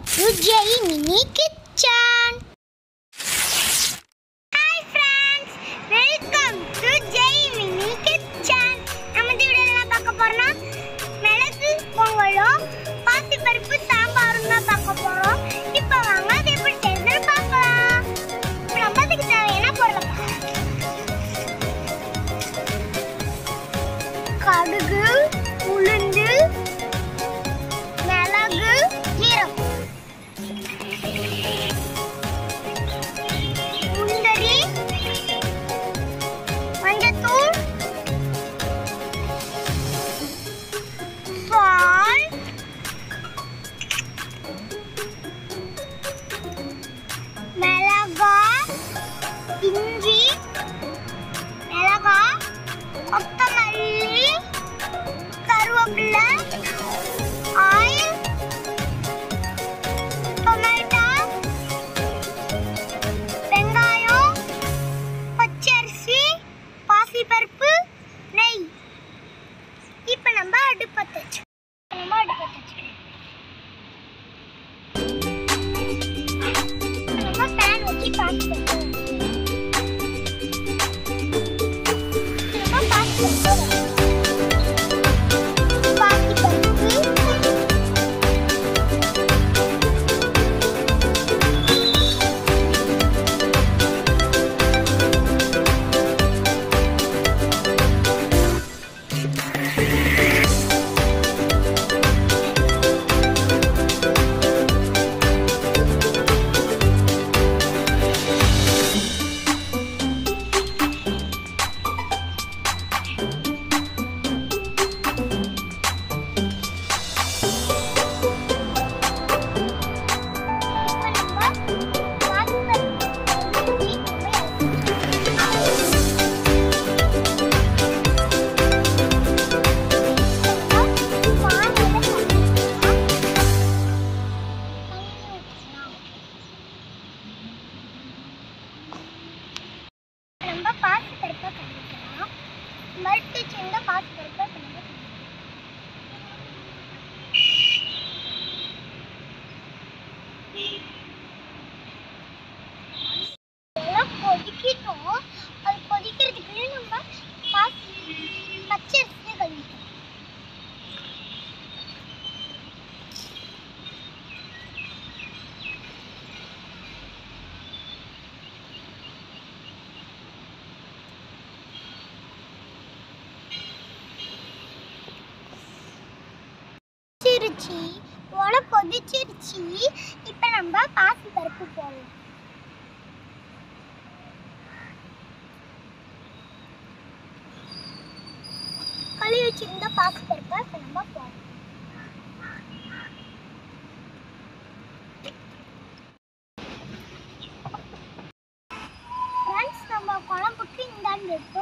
to Jay Mini Kitchen. Hi friends, welcome to Jay Mini Kitchen. நம்ம இந்த வீடியோல என்ன பார்க்க போறோம்னா மிளகு பொங்கலும் பாசி பருப்பு சாம்பாரும் தான் பார்க்க போறோம் இப்போ வாங்க அது எப்படி செய்யணும்னு பார்க்கலாம் இப்போ நம்ம அதுக்கு தேவையான பொருளை பார்க்கலாம். கடுகு உளுந்து மிளகு ஜீரகம் முந்திரி மஞ்சத்தூள் பால் மிளகாய் இஞ்சி மிளகாய் கொத்தமல்லி கருவேப்பிலை ஆயில் டொமேட்டோ வெங்காயம் பச்சரிசி பாசிப்பருப்பு நெய் இப்போ நம்ம அடுப்பத்தை வச்சு நம்ம அடுப்பத்தை வச்சுக்கலாம் நம்ம பேன் வச்சு பாசிப்பருப்பு நம்ம பாசிப்பருப்பு பாசிப்பருப்பு நம்ம பாசி பருப்பை கழிக்கலாம் மல்டி சேர்ந்த பாசி பருப்பை கழிக்கலாம் எல்லாம் கொதிக்கிட்டோம் அது கொதிக்கிறதுக்குள்ளே நம்ம பாசி பச்சை அரிசியை கழுவிட்டோம் கொதிச்சிருச்சு உலை கொதிச்சிருச்சு இப்போ நம்ம பாசி பருப்பு போடலாம் கழுவி வச்சிருந்த பாசி பருப்பை இப்போ நம்ம போடலாம் ஃப்ரெண்ட்ஸ் நம்ம குழம்புக்கு இந்த அடுப்பு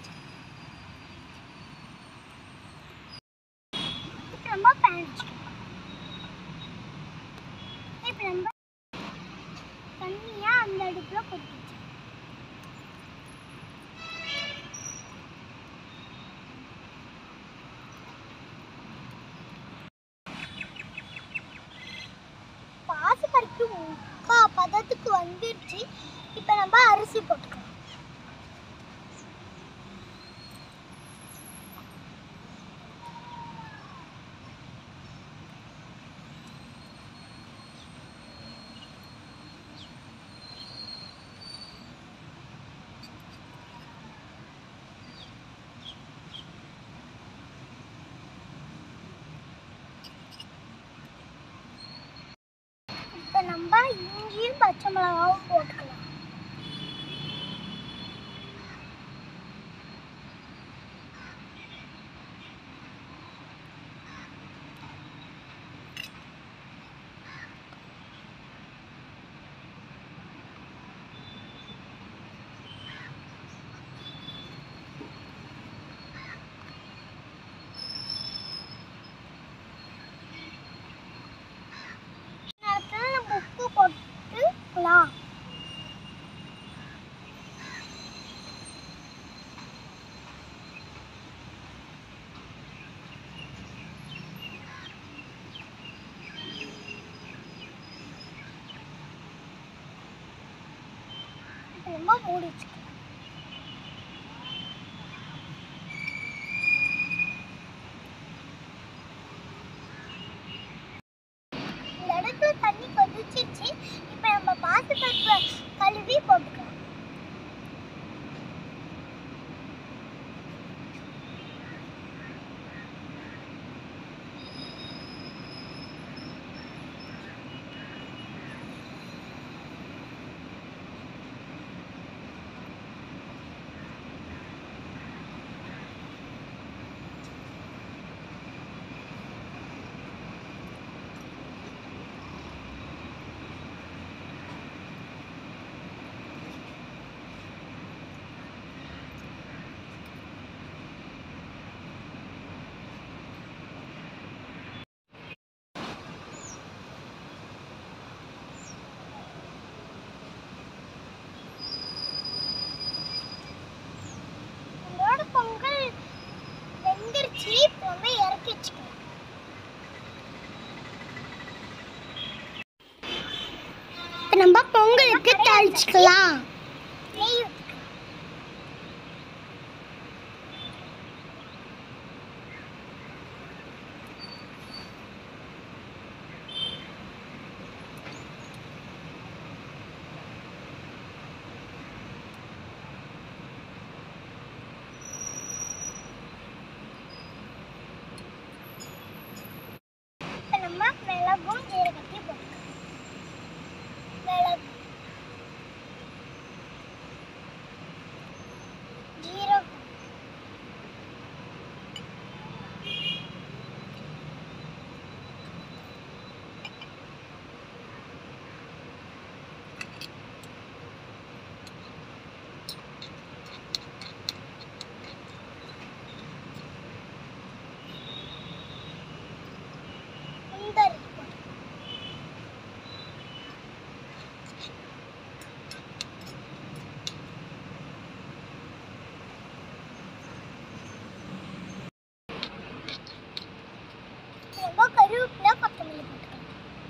இப்போ நம்ம பேன் வச்சுக்கலாம் இப்போ நம்ம தண்ணியை அந்த அடுப்பில் கொட்டி வச்சுக்கலாம். பாசி பருப்பு முக்கா பதத்துக்கு வந்துருச்சு இப்போ நம்ம அரிசி போட்டுக்கலாம் இப்போ நம்ம இஞ்சியும் பச்சை மிளகாவும் போட்டுக்கலாம் நேரத்தில் நம்ம உப்பு போட்டுக்கலாம் நம்ம மூடி வச்சுக்கலாம் இந்த இடத்துல தண்ணி கொதிச்சிருச்சு இப்போ நம்ம பாசிப்பருப்பை கழுவி போட்டுக்கலாம் நம்மளோட பொங்கல் வெந்துருச்சு இப்போ நம்ம இறக்கி வச்சுக்கலாம் இப்போ நம்ம பொங்கலுக்கு தாளிச்சுக்கலாம் நெய் ஊத்திக்கலாம். இப்போ நம்ம மிளகும் ஜீரகத்தையும் போட்டுக்கலாம் மிளகு ஜீரகம் முந்தரி போட்டுக்கலாம். நம்ம கருவேப்பிலை கொத்தமல்லி போட்டுக்கலாம்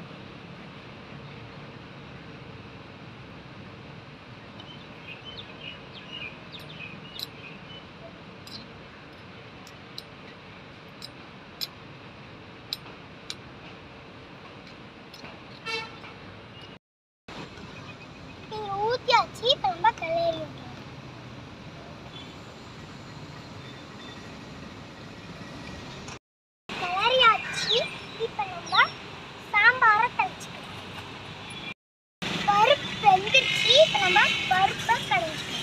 நீங்க ஊத்தியாச்சு இப்போ நம்ம கிளறி விட்டுறோம் கிளறியாச்சு இப்போ நம்ம சாம்பாரை தெளிச்சுக்கலாம் பருப்பு வெந்துருச்சு இப்போ நம்ம பருப்பை கடைஞ்சிக்கலாம்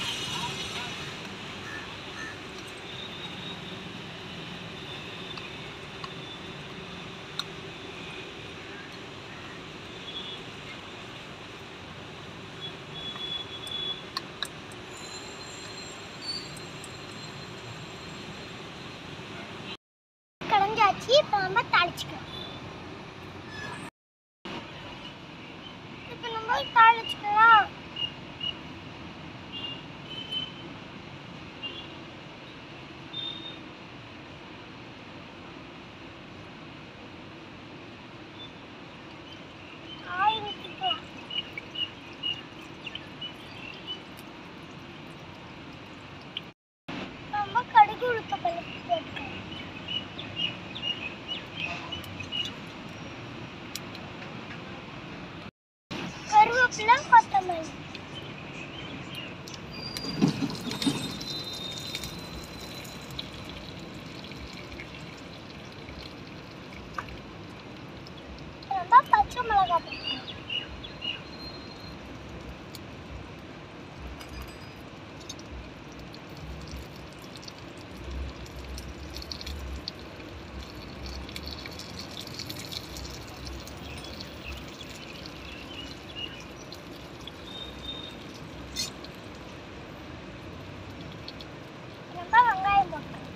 கடைஞ்சாச்சு இப்போ நம்ம தாளிச்சுக்கலாம் இப்போ நம்ம தாளிச்சுக்கலாம் காய் ஊற்றிக்கலாம் நம்ம கடுகு உளுத்த பருப்பு போட்டுக்கலாம் கருவேப்பிலை கொத்தமல்லி நம்ம பச்சை மிளகாய் போட்டுக்கலாம் நம்ம வெங்காயம் போட்டுக்கலாம்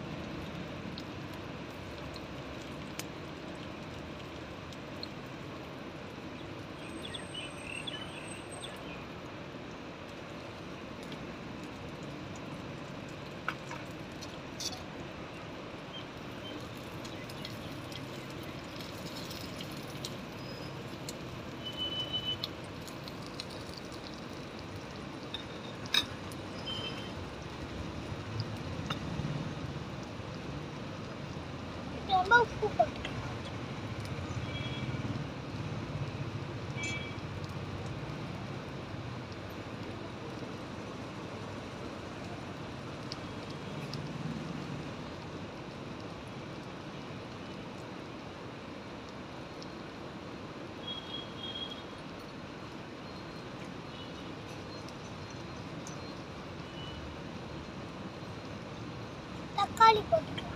உப்பு போட்டுக்கலாம் தக்காளி போட்டுக்கலாம்